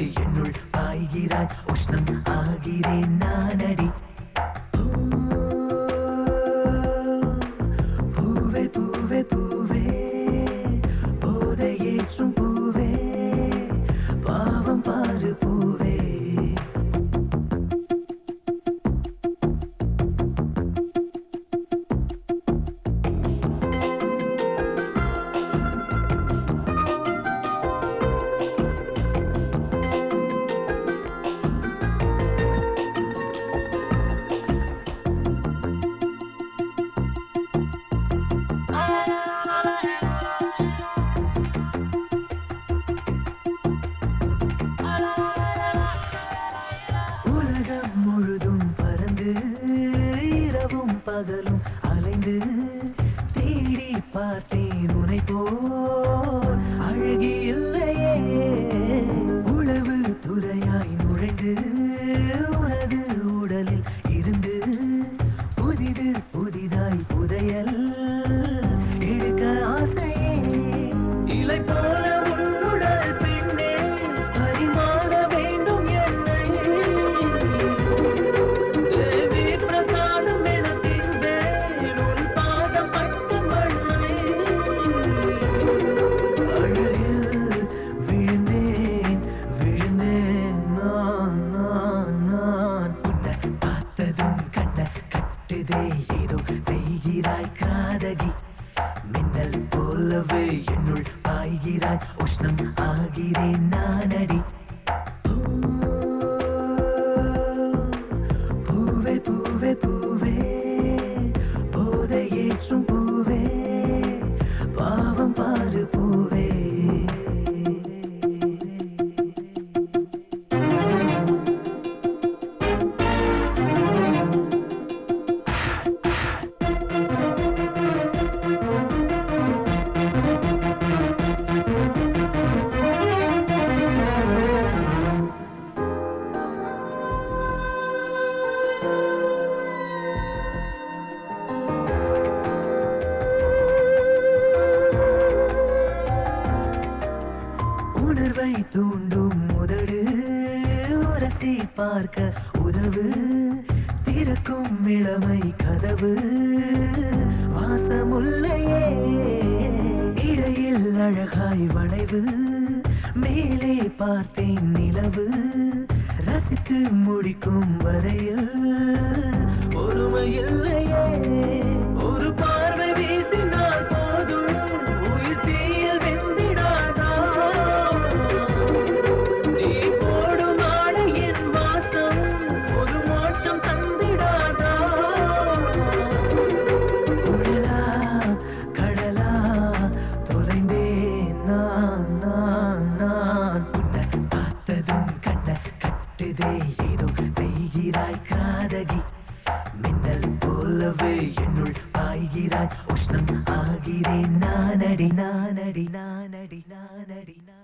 என்னுள் பாய்கிறாய் உஷ்ணம் ஆகிறேன் நானடி பூவே பூவே பூவே போதை ஏற்றும் பூவே பாவம் பாரு பூவே உலகம் முழுதும் பறந்து இரவும் பகலும் அலைந்து தேடி பார்த்தேன் உனை போல் அழகி இல்லையே உழவு துறையாய் நுழைந்து உனது உடலில் இருந்து புதிது புதிதாய் புதையல் எடுக்க ஆசையே இலை போல உன்னுடல் பெண்ணே பரிமாற வேண்டும் என்னை தேவி பிரசாதம் என தின்பேன் உன் பாதம் பட்டு மண்ணை அழகில் விழுந்தேன் விழுந்தேன் நான் நான் நான் உன்னை பார்த்ததும் கண்ண கட்டுதே ஏதோ செய்கிறாய் கிராதகி மின்னல் போலவே என்னுள் பாய்கிறாய் உஷ்ணம் ஆகிறேன் நானடி பூவே பூவே பூவே போதை ஏற்றும் பூவே பாவம் பாரு பூவே உணர்வை தூண்டும் உதடு உரசி பார்க்க உதவு திறக்கும் இளமை கதவு வாசமுல்லையே இடையில் அழகாய் வளைவு மேலே பார்த்தேன் நிலவு ரசித்து முடிக்கும் வரையில் பொறுமையில்லையே ஒரு பார்வை வீசினால் போதும் உயிர் தீயில் வெந்திடாதா நீ போடும் ஆடையின் வாசம் ஒரு மோட்சம் தந்திடாதா உடலா கடலா தொலைந்தேன் நான் நான் நான் உன்னை பார்த்ததும் கண்ண கட்டுதே ஏதோ செய்கிறாய் கிராதகி மின்னல் போலவே என்னுள் பாய்கிறாய் உஷ்ணம் ஆகிறேன் நானடி நானடி நானடி நானடி நான்